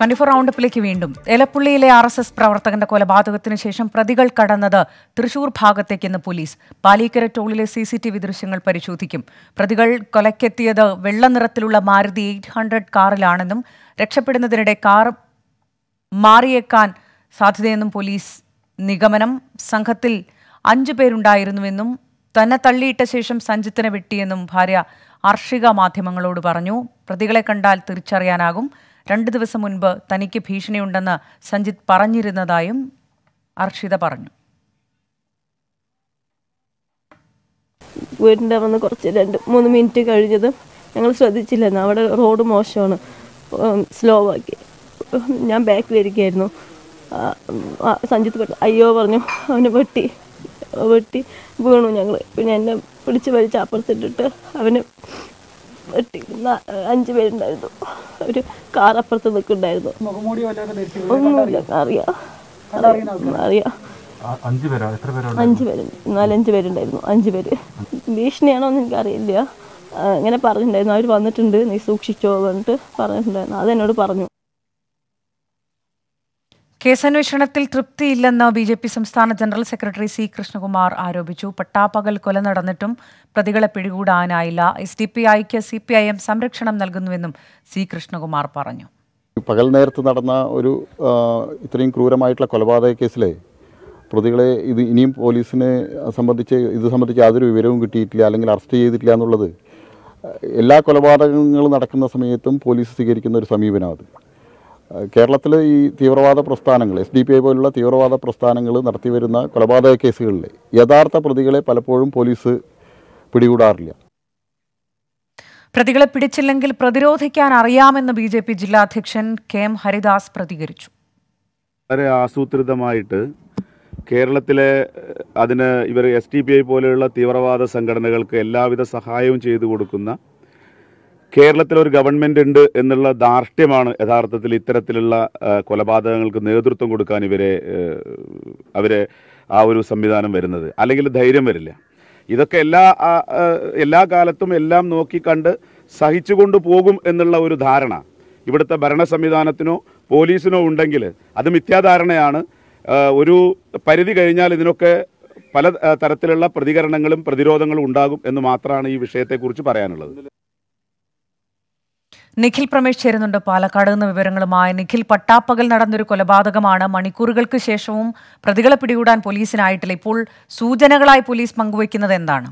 twenty four റൗണ്ടപ്പിലേക്ക് വീണ്ടും എലപ്പുള്ളിയിലെ ആർ എസ് എസ് പ്രവർത്തകന്റെ കൊലപാതകത്തിന് ശേഷം പ്രതികൾ കടന്നത് തൃശൂർ ഭാഗത്തേക്കെന്ന് പോലീസ് പാലീക്കര ടോളിലെ സി സി ടി വി ദൃശ്യങ്ങൾ പരിശോധിക്കും പ്രതികൾ കൊലക്കെത്തിയത് വെള്ള നിറത്തിലുള്ള മാരുതി എയ്റ്റ് ഹൺഡ്രഡ് കാറിലാണെന്നും രക്ഷപ്പെടുന്നതിനിടെ കാർ മാറിയേക്കാൻ സാധ്യതയെന്നും പോലീസ് നിഗമനം സംഘത്തിൽ അഞ്ചു പേരുണ്ടായിരുന്നുവെന്നും തന്നെ തള്ളിയിട്ട ശേഷം സഞ്ജിത്തിനെ വെട്ടിയെന്നും ഭാര്യ അർഷിക മാധ്യമങ്ങളോട് പറഞ്ഞു പ്രതികളെ കണ്ടാൽ തിരിച്ചറിയാനാകും രണ്ട് ദിവസം മുൻപ് തനിക്ക് ഭീഷണിയുണ്ടെന്ന് സഞ്ജിത്ത് പറഞ്ഞിരുന്നതായും അർഷിത പറഞ്ഞു വീടിൻ്റെ വന്ന് കുറച്ച് രണ്ട് മൂന്ന് മിനിറ്റ് കഴിഞ്ഞതും ഞങ്ങൾ ശ്രദ്ധിച്ചില്ലായിരുന്നു അവിടെ റോഡ് മോശമാണ് സ്ലോ ആക്കി ഞാൻ ബാക്കിലിരിക്കുകയായിരുന്നു ആ, ആ, സഞ്ജിത്ത് പെട്ടു അയ്യോ പറഞ്ഞു അവനെ വെട്ടി വെട്ടി വീണു ഞങ്ങൾ പിന്നെ എന്നെ പിടിച്ച് വലിച്ച് അപ്പുറത്തിട്ടിട്ട് അവന് വെട്ടി നാ- അഞ്ച് പേരുണ്ടായിരുന്നു ഒരു കാർ അപ്പുറത്ത് നിൽക്കുന്നുണ്ടായിരുന്നു ഒന്നുമില്ല അറിയാം അറിയാം ആ, അഞ്ച് പേരാ എത്ര പേരാണ് അഞ്ച് പേര് നാലഞ്ച് പേരുണ്ടായിരുന്നു അഞ്ച് പേര് ഭീഷണിയാണോ എന്ന് എനിക്കറിയില്ല ആ, ഇങ്ങനെ പറഞ്ഞിട്ടുണ്ടായിരുന്നു അവർ വന്നിട്ടുണ്ട് നീ സൂക്ഷിച്ചോ പറഞ്ഞിട്ട് പറഞ്ഞിട്ടുണ്ടായിരുന്നു അതെന്നോട് പറഞ്ഞു കേസന്വേഷണത്തിൽ തൃപ്തിയില്ലെന്ന് ബി ജെ പി സംസ്ഥാന ജനറൽ സെക്രട്ടറി സി കൃഷ്ണകുമാർ ആരോപിച്ചു പട്ടാപ്പകൽ കൊല നടന്നിട്ടും പ്രതികളെ പിടികൂടാനായില്ല എസ് ഡി പി ഐക്ക് സി പി ഐ എം സംരക്ഷണം നൽകുന്നുവെന്നും സി കൃഷ്ണകുമാർ പറഞ്ഞു പകൽ നേരത്ത് നടന്ന ഒരു ആ, ഇത്രയും ക്രൂരമായിട്ടുള്ള കൊലപാതക കേസിലെ പ്രതികളെ ഇത് ഇനിയും പോലീസിനെ സംബന്ധിച്ച് ഇത് സംബന്ധിച്ച് യാതൊരു വിവരവും കിട്ടിയിട്ടില്ല അല്ലെങ്കിൽ അറസ്റ്റ് ചെയ്തിട്ടില്ല എന്നുള്ളത് എല്ലാ കൊലപാതകങ്ങളും നടക്കുന്ന സമയത്തും പോലീസ് സ്വീകരിക്കുന്ന ഒരു സമീപനം അത് കേരളത്തിൽ ഈ തീവ്രവാദ പ്രസ്ഥാനങ്ങൾ എസ് ഡി പി ഐ പോലുള്ള തീവ്രവാദ പ്രസ്ഥാനങ്ങൾ നടത്തിവരുന്ന കൊലപാതക കേസുകളിൽ യഥാർത്ഥ പ്രതികളെ പലപ്പോഴും പോലീസ് പിടികൂടാറില്ല പ്രതികളെ പിടിച്ചില്ലെങ്കിൽ പ്രതിരോധിക്കാൻ അറിയാമെന്ന് ബി ജെ പി ജില്ലാ അധ്യക്ഷൻ കെ എം ഹരിദാസ് പ്രതികരിച്ചു വളരെ ആസൂത്രിതമായിട്ട് കേരളത്തിലെ ഏഹ്, അതിന് ഇവർ എസ് ടി പി ഐ പോലെയുള്ള തീവ്രവാദ സംഘടനകൾക്ക് എല്ലാവിധ സഹായവും ചെയ്തു കൊടുക്കുന്ന കേരളത്തിൽ ഒരു ഗവൺമെന്റ് ഉണ്ട് എന്നുള്ള ധാർഷ്ട്യമാണ് യഥാർത്ഥത്തിൽ ഇത്തരത്തിലുള്ള ഏഹ്, കൊലപാതകങ്ങൾക്ക് നേതൃത്വം കൊടുക്കാൻ ഇവരെ ഏഹ്, അവരെ ആ ഒരു സംവിധാനം വരുന്നത് അല്ലെങ്കിൽ ധൈര്യം വരില്ല ഇതൊക്കെ എല്ലാ ആ, ആ, എല്ലാ കാലത്തും എല്ലാം നോക്കിക്കണ്ട് സഹിച്ചുകൊണ്ട് പോകും എന്നുള്ള ഒരു ധാരണ ഇവിടുത്തെ ഭരണ സംവിധാനത്തിനോ പോലീസിനോ ഉണ്ടെങ്കിൽ അത് മിഥ്യാധാരണയാണ് ആ, ഒരു പരിധി കഴിഞ്ഞാൽ ഇതിനൊക്കെ പല ആ, തരത്തിലുള്ള പ്രതികരണങ്ങളും പ്രതിരോധങ്ങളും ഉണ്ടാകും എന്ന് മാത്രമാണ് ഈ വിഷയത്തെക്കുറിച്ച് പറയാനുള്ളത് നിഖിൽ പ്രമേഷ് ചേരുന്നുണ്ട് പാലക്കാട് നിന്ന് വിവരങ്ങളുമായി നിഖിൽ പട്ടാപ്പകൽ നടന്നൊരു കൊലപാതകമാണ് മണിക്കൂറുകൾക്ക് ശേഷവും പ്രതികളെ പിടികൂടാൻ പോലീസിനായിട്ടില്ല ഇപ്പോൾ സൂചനകളായി പോലീസ് പങ്കുവയ്ക്കുന്നത് എന്താണ്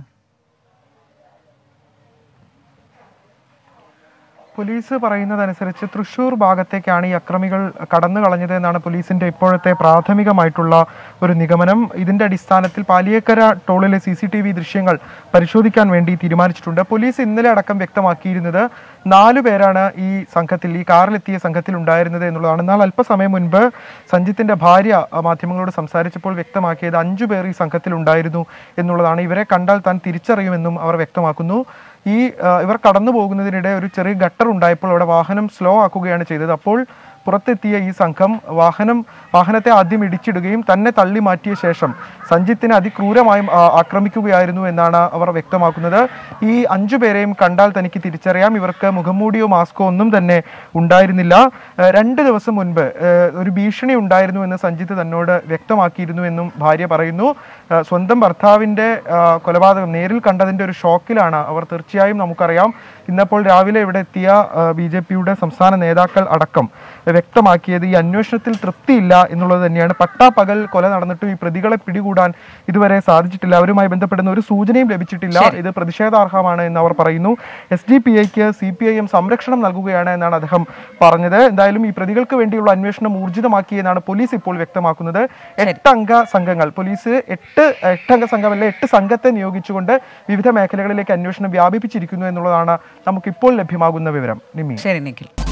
പോലീസ് പറയുന്നതനുസരിച്ച് തൃശൂർ ഭാഗത്തേക്കാണ് ഈ അക്രമികൾ കടന്നു കളഞ്ഞത് എന്നാണ് പോലീസിന്റെ ഇപ്പോഴത്തെ പ്രാഥമികമായിട്ടുള്ള ഒരു നിഗമനം ഇതിന്റെ അടിസ്ഥാനത്തിൽ പാലിയേക്കര ടോളിലെ സി സി ടി വി ദൃശ്യങ്ങൾ പരിശോധിക്കാൻ വേണ്ടി തീരുമാനിച്ചിട്ടുണ്ട് പോലീസ് ഇന്നലെ അടക്കം വ്യക്തമാക്കിയിരുന്നത് നാലു പേരാണ് ഈ സംഘത്തിൽ ഈ കാറിലെത്തിയ സംഘത്തിൽ ഉണ്ടായിരുന്നത് എന്നുള്ളതാണ് എന്നാൽ അല്പസമയം മുൻപ് സഞ്ജിത്തിന്റെ ഭാര്യ ആ, മാധ്യമങ്ങളോട് സംസാരിച്ചപ്പോൾ വ്യക്തമാക്കിയത് അഞ്ചു പേർ ഈ സംഘത്തിൽ ഉണ്ടായിരുന്നു എന്നുള്ളതാണ് ഇവരെ കണ്ടാൽ താൻ തിരിച്ചറിയുമെന്നും അവർ വ്യക്തമാക്കുന്നു ഈ ആ, ഇവർ കടന്നു പോകുന്നതിനിടെ ഒരു ചെറിയ ഗട്ടർ ഉണ്ടായപ്പോൾ അവിടെ വാഹനം സ്ലോ ആക്കുകയാണ് ചെയ്തത് അപ്പോൾ പുറത്തെത്തിയ ഈ സംഘം വാഹനം വാഹനത്തെ ആദ്യം ഇടിച്ചിടുകയും തന്നെ തള്ളി മാറ്റിയ ശേഷം സഞ്ജിത്തിനെ അതിക്രൂരമായും ആ, ആക്രമിക്കുകയായിരുന്നു എന്നാണ് അവർ വ്യക്തമാക്കുന്നത് ഈ അഞ്ചു പേരെയും കണ്ടാൽ തനിക്ക് തിരിച്ചറിയാം ഇവർക്ക് മുഖംമൂടിയോ മാസ്കോ ഒന്നും തന്നെ ഉണ്ടായിരുന്നില്ല ആ, രണ്ട് ദിവസം മുൻപ് ആ, ഒരു ഭീഷണി ഉണ്ടായിരുന്നു എന്ന് സഞ്ജിത്ത് തന്നോട് വ്യക്തമാക്കിയിരുന്നു എന്നും ഭാര്യ പറയുന്നു ആ, സ്വന്തം ഭർത്താവിന്റെ ആ, കൊലപാതകം നേരിൽ കണ്ടതിന്റെ ഒരു ഷോക്കിലാണ് അവർ തീർച്ചയായും നമുക്കറിയാം ഇന്നപ്പോൾ രാവിലെ ഇവിടെ എത്തിയ ബി ജെ പിയുടെ സംസ്ഥാന നേതാക്കൾ അടക്കം വ്യക്തമാക്കിയത് ഈ അന്വേഷണത്തിൽ തൃപ്തിയില്ല എന്നുള്ളത് തന്നെയാണ് പട്ടാപ്പകൽ കൊല നടന്നിട്ടും ഈ പ്രതികളെ പിടികൂടാൻ ഇതുവരെ സാധിച്ചിട്ടില്ല അവരുമായി ബന്ധപ്പെടുന്ന ഒരു സൂചനയും ലഭിച്ചിട്ടില്ല ഇത് പ്രതിഷേധാർഹമാണ് എന്ന് അവർ പറയുന്നു എസ് ഡി പി ഐക്ക് സി പി ഐ എം സംരക്ഷണം നൽകുകയാണ് എന്നാണ് അദ്ദേഹം പറഞ്ഞത് എന്തായാലും ഈ പ്രതികൾക്ക് വേണ്ടിയുള്ള അന്വേഷണം ഊർജിതമാക്കി എന്നാണ് പോലീസ് ഇപ്പോൾ വ്യക്തമാക്കുന്നത് എട്ടംഗ സംഘങ്ങൾ പോലീസ് എട്ട് എട്ടംഗ സംഘമല്ല എട്ട് സംഘത്തെ നിയോഗിച്ചുകൊണ്ട് വിവിധ മേഖലകളിലേക്ക് അന്വേഷണം വ്യാപിപ്പിച്ചിരിക്കുന്നു എന്നുള്ളതാണ് നമുക്കിപ്പോൾ ലഭ്യമാകുന്ന വിവരം നിമി ശരി നിഖിൽ